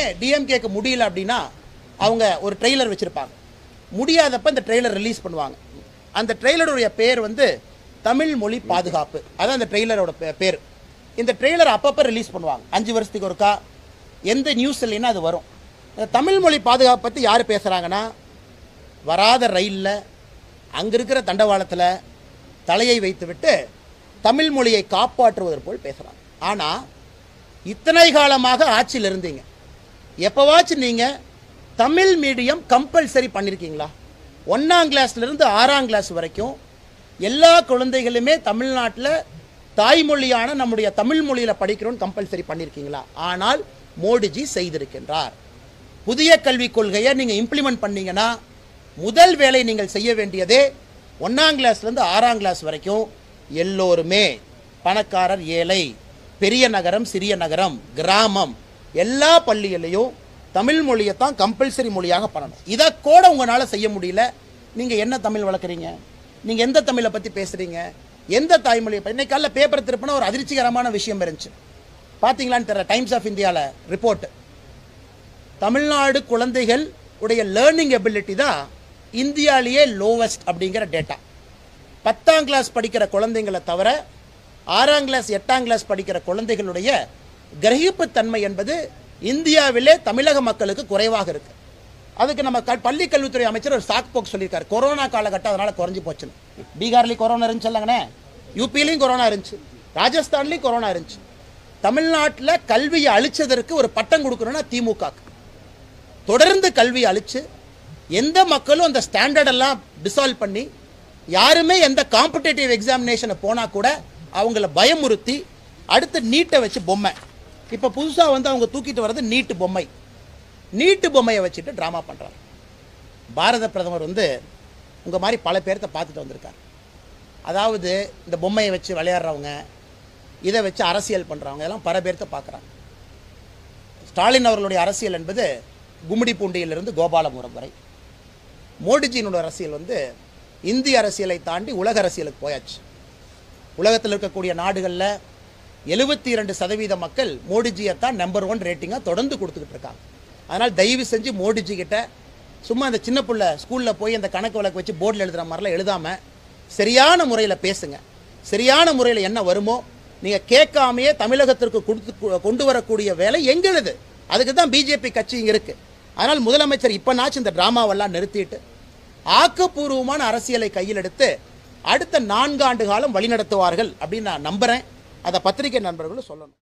டிஎம்கேக்கு முடியல அப்படின்னா அவங்க ஒரு ட்ரெய்லர் வச்சுருப்பாங்க முடியாதப்ப இந்த ட்ரெய்லர் ரிலீஸ் பண்ணுவாங்க அந்த ட்ரெய்லருடைய பேர் வந்து தமிழ் மொழி பாதுகாப்பு அதான் அந்த ட்ரெய்லரோட பே- பேர் இந்த ட்ரெய்லர் அப்பப்போ ரிலீஸ் பண்ணுவாங்க அஞ்சு வருஷத்துக்கு ஒருக்கா எந்த நியூஸ் இல்லைன்னா அது வரும் இந்த தமிழ் மொழி பாதுகாப்பு பற்றி யார் பேசுகிறாங்கன்னா வராத ரயிலில் அங்கே இருக்கிற தண்டவாளத்தில் தலையை வைத்துவிட்டு தமிழ் மொழியை காப்பாற்றுவதற்கு போல் பேசுகிறாங்க ஆனால் இத்தனை காலமாக ஆட்சியில் இருந்தீங்க எப்போவாச்சும் நீங்கள் தமிழ் மீடியம் கம்பல்சரி பண்ணியிருக்கீங்களா ஒன்றாம் கிளாஸ்லேருந்து ஆறாம் கிளாஸ் வரைக்கும் எல்லா குழந்தைகளுமே தமிழ்நாட்டில் தாய்மொழியான நம்முடைய தமிழ் மொழியில் படிக்கிறோன்னு கம்பல்சரி பண்ணியிருக்கீங்களா ஆனால் மோடிஜி செய்திருக்கின்றார் புதிய கல்விக் கொள்கையை நீங்கள் இம்ப்ளிமெண்ட் பண்ணீங்கன்னா முதல் வேலை நீங்கள் செய்ய வேண்டியதே ஒன்றாம் கிளாஸ்லேருந்து ஆறாம் கிளாஸ் வரைக்கும் எல்லோருமே பணக்காரர் ஏழை பெரிய நகரம் சிறிய நகரம் கிராமம் எல்லா பள்ளியிலையும் தமிழ் மொழியை தான் கம்பல்சரி மொழியாக பண்ணணும் இதை கூட உங்களால் செய்ய முடியல நீங்கள் என்ன தமிழ் வளர்க்குறீங்க நீங்கள் எந்த தமிழை பற்றி பேசுகிறீங்க எந்த தாய்மொழியை பற்றி இன்னைக்கு காலைல பேப்பர் திருப்பினா ஒரு அதிர்ச்சிகரமான விஷயம் இருந்துச்சு பார்த்தீங்களான்னு தெரியல டைம்ஸ் ஆஃப் இந்தியாவில் ரிப்போர்ட் தமிழ்நாடு குழந்தைகள் உடைய லேர்னிங் எபிலிட்டி தான் இந்தியாவிலேயே லோவஸ்ட் அப்படிங்கிற டேட்டா பத்தாம் கிளாஸ் படிக்கிற குழந்தைங்களை தவிர ஆறாம் கிளாஸ் எட்டாம் கிளாஸ் படிக்கிற குழந்தைகளுடைய கிரகிப்பு தன்மை என்பது இந்தியாவிலே தமிழக மக்களுக்கு குறைவாக இருக்கு அதுக்கு நம்ம க பள்ளி கல்வித்துறை அமைச்சர் ஒரு சாக் போக்கு சொல்லியிருக்காரு கொரோனா காலகட்டம் அதனால குறைஞ்சி போச்சுன்னு பீகார்லேயும் கொரோனா இருந்துச்சு இல்லைங்கண்ணே யூபிலையும் கொரோனா இருந்துச்சு ராஜஸ்தான்லேயும் கொரோனா இருந்துச்சு தமிழ்நாட்டில் கல்வியை அழிச்சதற்கு ஒரு பட்டம் கொடுக்கணும்னா திமுகக்கு தொடர்ந்து கல்வி அழிச்சு எந்த மக்களும் அந்த ஸ்டாண்டர்ட் எல்லாம் டிசால்வ் பண்ணி யாருமே எந்த காம்படேட்டிவ் எக்ஸாமினேஷனை போனால் கூட அவங்கள பயமுறுத்தி அடுத்து நீட்டை வச்சு பொம்மை இப்போ புதுசாக வந்து அவங்க தூக்கிட்டு வர்றது நீட்டு பொம்மை நீட்டு பொம்மையை வச்சுட்டு ட்ராமா பண்ணுறாங்க பாரத பிரதமர் வந்து உங்கள் மாதிரி பல பேர்த்த பார்த்துட்டு வந்திருக்கார் அதாவது இந்த பொம்மையை வச்சு விளையாடுறவங்க இதை வச்சு அரசியல் பண்ணுறவங்க எல்லாம் பல பேர்த்த பார்க்குறாங்க ஸ்டாலின் அவர்களுடைய அரசியல் என்பது கும்மிடிப்பூண்டியிலிருந்து கோபாலபுரம் வரை மோடிஜியினுடைய அரசியல் வந்து இந்திய அரசியலை தாண்டி உலக அரசியலுக்கு போயாச்சு உலகத்தில் இருக்கக்கூடிய நாடுகளில் எழுபத்தி இரண்டு சதவீத மக்கள் மோடிஜியை தான் நம்பர் ஒன் ரேட்டிங்காக தொடர்ந்து கொடுத்துக்கிட்டு இருக்காங்க அதனால் தயவு செஞ்சு மோடிஜி கிட்ட சும்மா அந்த சின்ன புள்ள ஸ்கூலில் போய் அந்த கணக்கு வழக்கு வச்சு போர்டில் எழுதுகிற மாதிரிலாம் எழுதாமல் சரியான முறையில் பேசுங்க சரியான முறையில் என்ன வருமோ நீங்கள் கேட்காமையே தமிழகத்திற்கு கொடுத்து கொண்டு வரக்கூடிய வேலை எங்களுது அதுக்கு தான் பிஜேபி கட்சி இங்கே இருக்குது அதனால் முதலமைச்சர் இப்போனாச்சும் இந்த ட்ராமாவெல்லாம் நிறுத்திட்டு ஆக்கப்பூர்வமான அரசியலை கையில் எடுத்து அடுத்த நான்காண்டு காலம் வழிநடத்துவார்கள் அப்படின்னு நான் நம்புகிறேன் அதை பத்திரிகை நண்பர்களும் சொல்லணும்